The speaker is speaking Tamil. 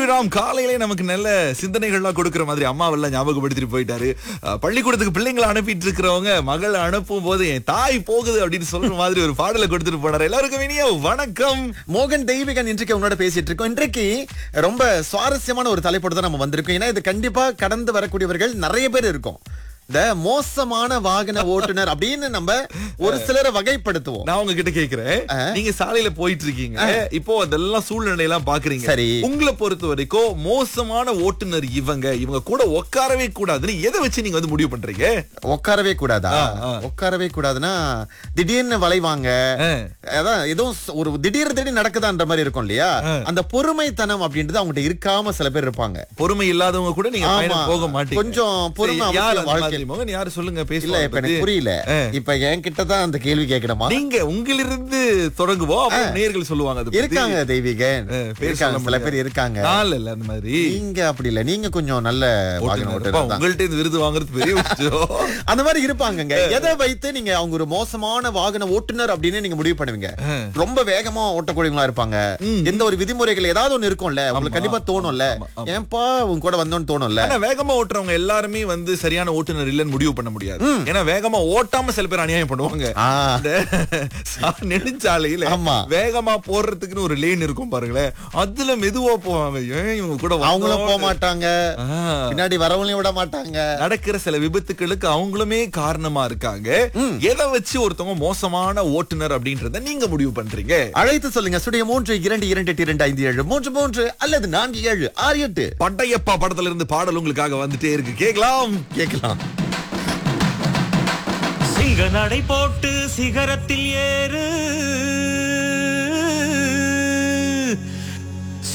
ஸ்ரீராம் காலையிலே நமக்கு நல்ல சிந்தனைகள்லாம் கொடுக்கிற மாதிரி அம்மாவெல்லாம் ஞாபகப்படுத்திட்டு போயிட்டாரு அஹ், பள்ளிக்கூடத்துக்கு பிள்ளைங்களை அனுப்பிட்டு இருக்கிறவங்க மகளை அனுப்பும் போது என் தாய் போகுது அப்படின்னு சொல்ற மாதிரி ஒரு பாடலை கொடுத்துட்டு போனாரு எல்லாருக்கும் இனிய வணக்கம் மோகன் தெய்வீகன் இன்றைக்கு உங்களோட பேசிட்டு இருக்கோம் இன்றைக்கு ரொம்ப சுவாரஸ்யமான ஒரு தலைப்போடு தான் நம்ம வந்திருக்கோம் ஏன்னா இது கண்டிப்பா கடந்து வரக்கூடியவர்கள் நிறைய பேர் இருக்கும் இந்த மோசமான வாகன ஓட்டுநர் அப்படின்னு நம்ம ஒரு சிலரை வகைப்படுத்துவோம் நான் உங்ககிட்ட கேக்குறேன் நீங்க சாலையில போயிட்டு இருக்கீங்க இப்போ அதெல்லாம் சூழ்நிலை எல்லாம் பாக்குறீங்க சரி. உங்களை பொறுத்த வரைக்கும் மோசமான ஓட்டுநர் இவங்க இவங்க கூட உட்காரவே கூடாதுன்னு எதை வச்சு நீங்க வந்து முடிவு பண்றீங்க உட்காரவே கூடாதா ஆ, ஆ. உட்காரவே கூடாதுன்னா திடீர்னு வளைவாங்க ஆ. அதான் எதுவும் ச- ஒரு திடீர் திடீர் நடக்குதான்ற மாதிரி இருக்கும் இல்லையா அந்த பொறுமைத்தனம் அப்படின்றது அவங்ககிட்ட இருக்காம சில பேர் இருப்பாங்க பொறுமை இல்லாதவங்க கூட நீங்க ஆமா. பயணம் போக மாட்டீங்க கொஞ்சம் பொறுமை சரி, யார் அவசியம் அந்த வாழ்க்கையில. மாதிரி மகன் யாரு சொல்லுங்க இல்ல பேசல இப்ப எனக்கு புரியல இப்ப என்கிட்ட தான் அந்த கேள்வி கேட்கணுமா நீங்க உங்களிலிருந்து தொடங்குவோம் அப்புறம் நேர்கள் சொல்லுவாங்க அது பத்தி. இருக்காங்க தெய்வீகன் ஆ, பேர் இருக்காங்க சொல்ல சில பேர் முடியாது. இருக்காங்க நான் இல்ல அந்த மாதிரி நீங்க அப்படி இல்ல நீங்க கொஞ்சம் நல்ல வாகன ஓட்டுநர். ஓட்டுநர் அப்பா, தான் உங்கள்ட்ட இந்த விருது வாங்குறது பெரிய விஷயம் அந்த மாதிரி இருப்பாங்கங்க எதை வைத்து நீங்க அவங்க ஒரு மோசமான வாகன ஓட்டுநர் அப்படின்னு நீங்க முடிவு பண்ணுவீங்க ரொம்ப வேகமா ஓட்டக்கூடியவங்களா இருப்பாங்க எந்த ஒரு விதிமுறைகள் ஏதாவது ஒண்ணு இருக்கும்ல உங்களுக்கு கண்டிப்பா தோணும்ல ஏன்பா உங்க கூட வந்தோன்னு தோணும்ல ஆனா வேகமா ஓட்டுறவங்க எல்லாருமே வந்து சரியான ஓட்டுநர் இல்லைன்னு முடிவு பண்ண முடியாது ஏன்னா வேகமா ஓட்டாம சில பேர் அநியாயம் பண்ணுவாங்க ஆ, இந்த சா- நெடுஞ்சாலையில ஆமா. வேகமா போறதுக்குன்னு ஒரு லேன் இருக்கும் பாருங்களேன் அதுல மெதுவா போவாங்க ஏன் இவங்க கூட அவங்களும் போக வந்தோம்? மாட்டாங்க ஆ. பின்னாடி வரவங்களையும் விட மாட்டாங்க நடக்கிற சில விபத்துகளுக்கு அவங்களுமே காரணமா இருக்காங்க எதை வச்சு ஒருத்தவங்க மோசமான ஓட்டுநர் அப்படின்றத நீங்க முடிவு பண்றீங்க அழைத்து சொல்லுங்க சுடைய மூன்று இரண்டு இரண்டு எட்டு இரண்டு ஐந்து ஏழு மூன்று மூன்று அல்லது நான்கு ஏழு ஆறு எட்டு பட்டையப்பா படத்துல இருந்து பாடல் உங்களுக்காக வந்துட்டே இருக்கு கேக்கலாம் கேட்கலாம் சிங்க நடை போட்டு சிகரத்தில் ஏறு